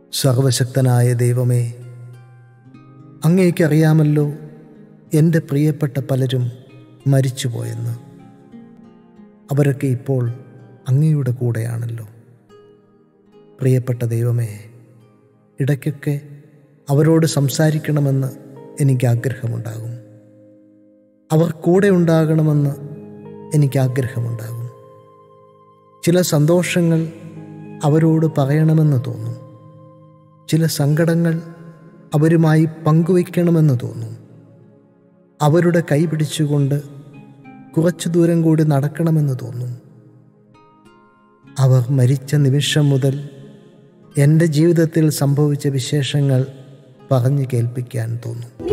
സർവശക്തനായ ദൈവമേ അങ്ങേക്കറിയാമല്ലോ എൻ്റെ പ്രിയപ്പെട്ട പലരും മരിച്ചുപോയെന്ന് അവരൊക്കെ ഇപ്പോൾ അങ്ങയുടെ കൂടെയാണല്ലോ പ്രിയപ്പെട്ട ദൈവമേ ഇടയ്ക്കൊക്കെ അവരോട് സംസാരിക്കണമെന്ന് എനിക്ക് ആഗ്രഹമുണ്ടാകും അവർ കൂടെ ഉണ്ടാകണമെന്ന് എനിക്ക് ആഗ്രഹമുണ്ടാകും ചില സന്തോഷങ്ങൾ അവരോട് പറയണമെന്ന് തോന്നും ചില സങ്കടങ്ങൾ അവരുമായി പങ്കുവയ്ക്കണമെന്ന് തോന്നും അവരുടെ കൈ പിടിച്ചുകൊണ്ട് കുറച്ചു ദൂരം കൂടി നടക്കണമെന്ന് തോന്നും അവർ മരിച്ച നിമിഷം മുതൽ എൻ്റെ ജീവിതത്തിൽ സംഭവിച്ച വിശേഷങ്ങൾ പറഞ്ഞു കേൾപ്പിക്കാൻ തോന്നും